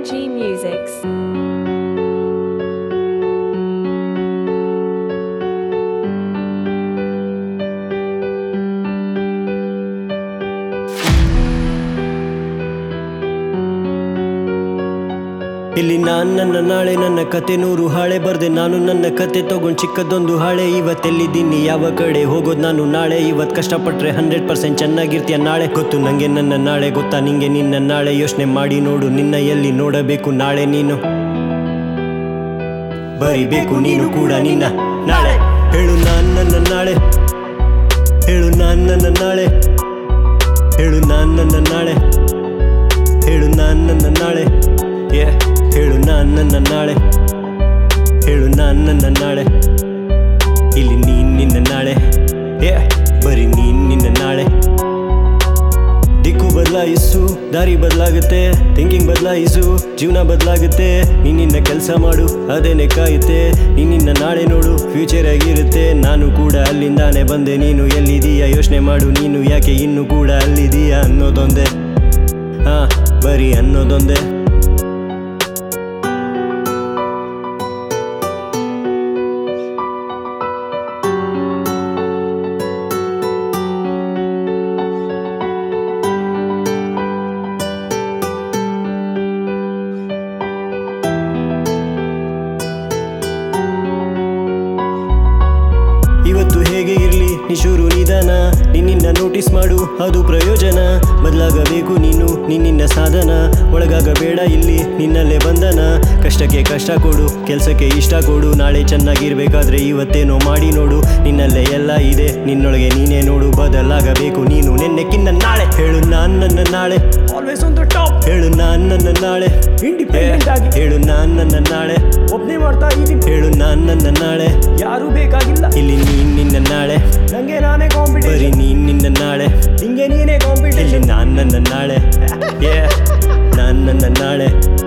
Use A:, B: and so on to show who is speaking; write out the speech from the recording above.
A: NG Musics.
B: ಇಲ್ಲಿ ನಾನ್ ನನ್ನ ನಾಳೆ ನನ್ನ ಕತೆ ನೂರು ಹಾಳೆ ಬರ್ದೆ ನಾನು ನನ್ನ ಕತೆ ತಗೊಂಡ್ ಚಿಕ್ಕದೊಂದು ಹಾಳೆ ಇವತ್ತೆಲ್ಲಿದ್ದೀನಿ ಯಾವ ಕಡೆ ಹೋಗೋದು ನಾನು ನಾಳೆ ಇವತ್ ಕಷ್ಟಪಟ್ರೆ ಹಂಡ್ರೆಡ್ ಪರ್ಸೆಂಟ್ ಚೆನ್ನಾಗಿರ್ತೀಯ ನಾಳೆ ಗೊತ್ತು ನಂಗೆ ನನ್ನ ನಾಳೆ ಗೊತ್ತಾ ನಿಂಗೆ ನಿನ್ನ ನಾಳೆ ಯೋಚನೆ ಮಾಡಿ ನೋಡು ನಿನ್ನ ಎಲ್ಲಿ ನೋಡಬೇಕು ನಾಳೆ ನೀನು ಬರಿಬೇಕು ನೀನು ಕೂಡ ನಿನ್ನ ನಾಳೆ ಹೇಳು ನಾನ್ ನನ್ನ ನಾಳೆ ಹೇಳು ನಾನ್ ನನ್ನ ನಾಳೆ ಹೇಳು ನಾನ್ ನನ್ನ ನಾಳೆ ಹೇಳು ನಾನ್ ನನ್ನ ನಾಳೆ ಏ ಹೇಳು ನಾನ್ ನನ್ನ ನಾಳೆ ಹೇಳು ನಾನ್ ನನ್ನ ನಾಳೆ ಇಲ್ಲಿ ನೀನ್ ನಿನ್ನ ನಾಳೆ ಏ ಬರೀ ನೀನ್ ನಿನ್ನ ನಾಳೆ ದಿಕ್ಕು ಬದಲಾಯಿಸು ದಾರಿ ಬದಲಾಗುತ್ತೆ ಥಿಂಕಿಂಗ್ ಬದಲಾಯಿಸು ಜೀವನ ಬದಲಾಗುತ್ತೆ ನಿನ್ನ ಕೆಲಸ ಮಾಡು ಅದೇನೆ ಕಾಯುತ್ತೆ ನಿನ್ನ ನಾಳೆ ನೋಡು ಫ್ಯೂಚರ್ ಆಗಿರುತ್ತೆ ನಾನು ಕೂಡ ಅಲ್ಲಿಂದಾನೆ ಬಂದೆ ನೀನು ಎಲ್ಲಿದೀಯ ಯೋಚನೆ ಮಾಡು ನೀನು ಯಾಕೆ ಇನ್ನು ಕೂಡ ಅಲ್ಲಿದೀಯ ಅನ್ನೋದೊಂದೇ ಹಾ ಬರೀ ಅನ್ನೋದೊಂದೇ ಇವತ್ತು ಹೇಗೆ ಇರಲಿ ನಿಶೂರು ನಿಧಾನ ನಿನ್ನಿಂದ ನೋಟಿಸ್ ಮಾಡು ಅದು ಪ್ರಯೋಜನ ಬದಲಾಗಬೇಕು ನೀನು ನಿನ್ನಿಂದ ಸಾಧನ ಒಳಗಾಗಬೇಡ ಇಲ್ಲಿ ನಿನ್ನಲ್ಲೇ ಬಂಧನ ಕಷ್ಟಕ್ಕೆ ಕಷ್ಟ ಕೊಡು ಕೆಲಸಕ್ಕೆ ಇಷ್ಟ ಕೊಡು ನಾಳೆ ಚೆನ್ನಾಗಿರ್ಬೇಕಾದ್ರೆ ಇವತ್ತೇನೋ ಮಾಡಿ ನೋಡು ನಿನ್ನಲ್ಲೇ ಎಲ್ಲ ಇದೆ ನಿನ್ನೊಳಗೆ ನೀನೇ ನೋಡು ಬದಲಾಗಬೇಕು ನೀನು ನಿನ್ನೆಕ್ಕಿಂತ ನಾಳೆ ಹೇಳು ನಾನ್ ನನ್ನ ನಾಳೆ
C: ಆಲ್ವೇಸ್ ಆನ್ ದ ಟಾಪ್
B: ಹೇಳು ನಾನ್ ನನ್ನ ನಾಳೆ
C: Independent ಆಗಿ.
B: ಹೇಳು ನಾನ್ ನನ್ನ ನಾಳೆ
C: ಒಬ್ನೇ ಮಾಡ್ತಾ ಇದೀನಿ
B: ಹೇಳು ನಾನ್ ನನ್ನ ನಾಳೆ
C: ಯಾರು ಬೇಕಾಗಿಲ್ಲ
B: ಇಲ್ಲಿ ನೀನ್ ನಿನ್ನ ನಾಳೆ
C: ನಂಗೆ ನಾನೇ
B: ಬರೀ
C: ಕಾಂಪಿಟೇಷನ್
B: ನೀನ್ ನಿನ್ನ ನಾಳೆ
C: ನಿಂಗೆ ನೀನೇ
B: ಇಲ್ಲಿ
C: ಕಾಂಪಿಟೇಷನ್
B: ನಾನ್ ನನ್ನ ನಾಳೆ Yeah. ನಾನ್ ನನ್ನ ನಾಳೆ